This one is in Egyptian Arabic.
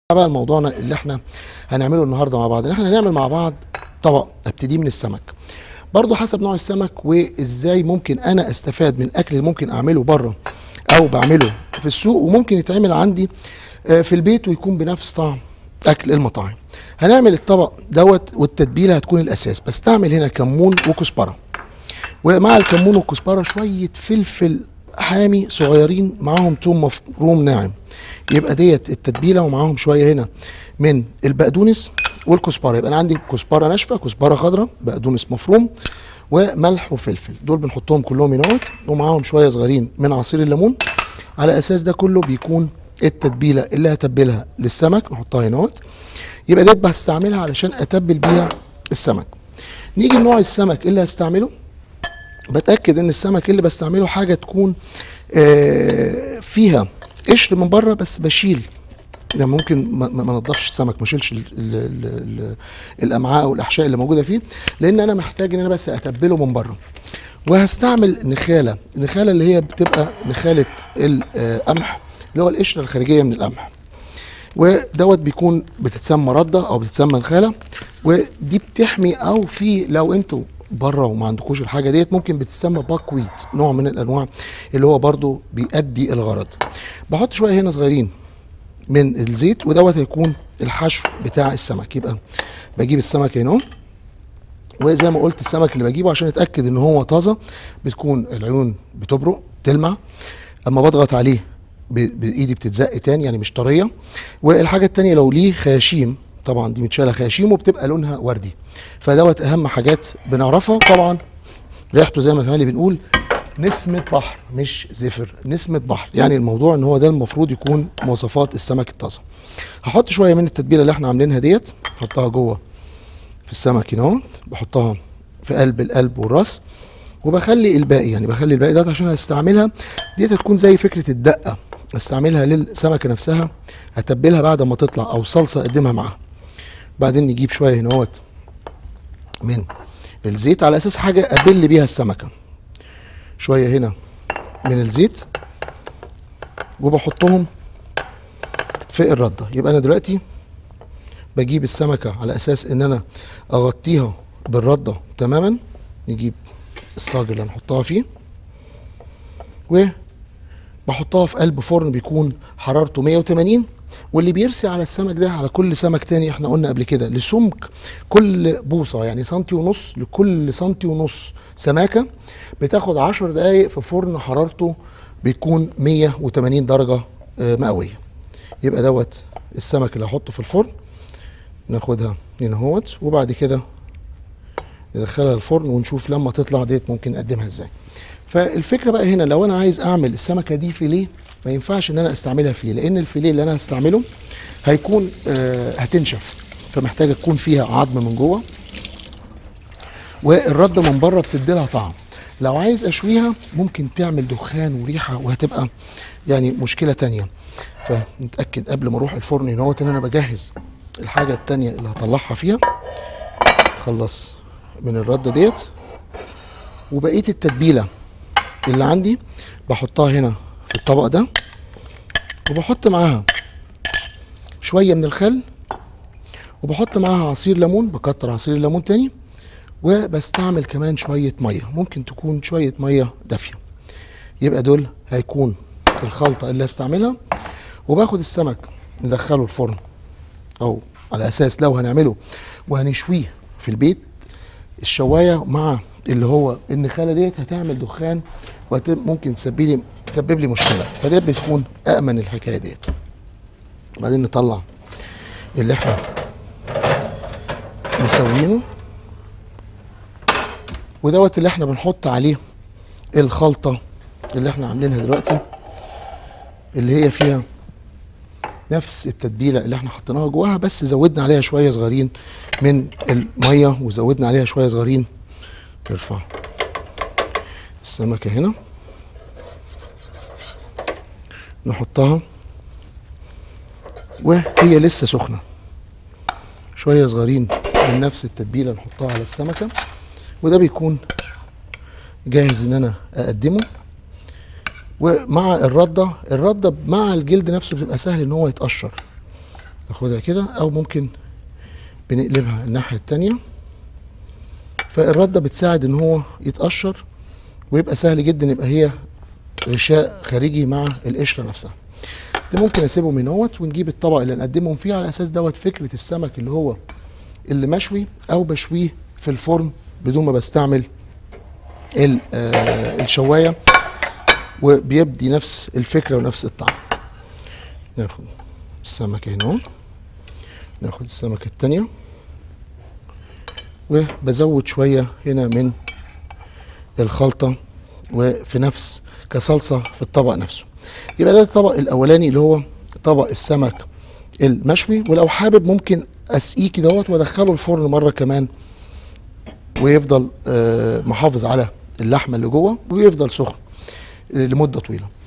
بقى موضوعنا اللي احنا هنعمله النهارده مع بعض ان احنا هنعمل مع بعض طبق ابتدي من السمك برضو حسب نوع السمك وازاي ممكن انا استفاد من الاكل اللي ممكن اعمله بره او بعمله في السوق وممكن يتعمل عندي آه، في البيت ويكون بنفس طعم اكل المطاعم هنعمل الطبق دوت والتتبيله هتكون الاساس بستعمل هنا كمون وكزبره ومع الكمون والكزبره شويه فلفل حامي صغيرين معاهم توم مفروم ناعم يبقى ديت التتبيله ومعاهم شويه هنا من البقدونس والكزبره يبقى انا عندي كزبره ناشفه كزبره خضراء بقدونس مفروم وملح وفلفل دول بنحطهم كلهم هنا ومعاهم شويه صغيرين من عصير الليمون على اساس ده كله بيكون التتبيله اللي هتبلها للسمك نحطها هنا يبقى ديت بستعملها علشان اتبل بيها السمك نيجي لنوع السمك اللي هستعمله بتاكد ان السمك اللي بستعمله حاجه تكون آه، فيها قشر من بره بس بشيل يعني ممكن ما ما نضفش السمك ما اشيلش ال- ال- ال- ال- الامعاء او الاحشاء اللي موجوده فيه لان انا محتاج ان انا بس اتبله من بره وهستعمل نخاله النخاله اللي هي بتبقى نخاله القمح اللي هو القشره الخارجيه من القمح ودوت بيكون بتتسمى رده او بتتسمى نخاله ودي بتحمي او في لو انتوا بره وما عندكوش الحاجه ديت ممكن بتتسمى باكويت نوع من الانواع اللي هو برضو بيأدي الغرض بحط شويه هنا صغيرين من الزيت ودوت هيكون الحشو بتاع السمك يبقى بجيب السمك هنا اهو. وزي ما قلت السمك اللي بجيبه عشان اتاكد ان هو طازه بتكون العيون بتبرق تلمع اما بضغط عليه ب- بايدي بتتزق تاني يعني مش طريه والحاجه التانيه لو ليه خياشيم طبعا دي متشاله خياشيم وبتبقى لونها وردي فدوت اهم حاجات بنعرفها طبعا ريحته زي ما كمان بنقول نسمة بحر مش زفر نسمة بحر يعني الموضوع ان هو ده المفروض يكون مواصفات السمك الطازة هحط شوية من التتبيلة اللي احنا عاملينها ديت احطها جوه في السمك هنا اهو. بحطها في قلب القلب والراس وبخلي الباقي يعني بخلي الباقي ده عشان هستعملها ديت هتكون زي فكرة الدقة استعملها للسمكة نفسها اتبلها بعد ما تطلع او صلصة اقدمها معاها بعدين نجيب شوية هنا اهوت من الزيت على اساس حاجة ابل بيها السمكة شويه هنا من الزيت وبحطهم في الرده يبقى انا دلوقتي بجيب السمكه على اساس ان انا اغطيها بالرده تماما نجيب الصاج اللي هنحطها فيه وبحطها في قلب فرن بيكون حرارته 180 واللي بيرسي على السمك ده على كل سمك تاني احنا قلنا قبل كده لسمك كل بوصه يعني سنتي ونص لكل سنتي ونص سماكه بتاخد 10 دقائق في فرن حرارته بيكون 180 درجه آه، مئويه يبقى دوت السمك اللي هحطه في الفرن ناخدها هنا اهوت وبعد كده ندخلها الفرن ونشوف لما تطلع ديت ممكن نقدمها ازاي فالفكره بقى هنا لو انا عايز اعمل السمكه دي فيليه ما ينفعش ان انا استعملها فيليه لان الفيليه اللي انا هستعمله هيكون آه هتنشف فمحتاجه تكون فيها عظم من جوه والرده من بره بتدي لها طعم لو عايز اشويها ممكن تعمل دخان وريحه وهتبقى يعني مشكله تانية فنتاكد قبل ما اروح الفرن هنا ان انا بجهز الحاجه التانية اللي هطلعها فيها خلص من الرده ديت وبقيه التتبيله اللي عندي بحطها هنا في الطبق ده وبحط معاها شويه من الخل وبحط معاها عصير ليمون بكتر عصير الليمون تاني وبستعمل كمان شويه ميه ممكن تكون شويه ميه دافيه يبقى دول هيكون الخلطه اللي هستعملها وباخد السمك ندخله الفرن او على اساس لو هنعمله وهنشويه في البيت الشوايه مع اللي هو النخاله ديت هتعمل دخان وممكن تسبب لي تسبب لي مشكله فديت بتكون امن الحكايه ديت بعدين نطلع اللي احنا مسوينه ودوت اللي احنا بنحط عليه الخلطه اللي احنا عاملينها دلوقتي اللي هي فيها نفس التتبيله اللي احنا حطيناها جواها بس زودنا عليها شويه صغيرين من الميه وزودنا عليها شويه صغيرين نرفع السمكه هنا نحطها وهي لسه سخنه شويه صغيرين من نفس التتبيله نحطها على السمكه وده بيكون جاهز ان انا اقدمه ومع الرده الرده مع الجلد نفسه بتبقى سهل ان هو يتقشر ناخدها كده او ممكن بنقلبها الناحيه التانيه فالرده بتساعد ان هو يتقشر ويبقى سهل جدا يبقى هي غشاء خارجي مع القشره نفسها ده ممكن اسيبه من اهوت ونجيب الطبق اللي نقدمهم فيه على اساس دوت فكره السمك اللي هو اللي مشوي او بشويه في الفرن بدون ما بستعمل ال- آه، الشوايه وبيبدي نفس الفكره ونفس الطعم ناخد السمكه هنا اهو. ناخد السمكه التانيه وبزود شويه هنا من الخلطه وفي نفس كصلصه في الطبق نفسه يبقى ده الطبق الاولاني اللي هو طبق السمك المشوي ولو حابب ممكن اسقيه كدهوت وادخله الفرن مره كمان ويفضل آه، محافظ على اللحمه اللي جوه ويفضل سخن آه، لمده طويله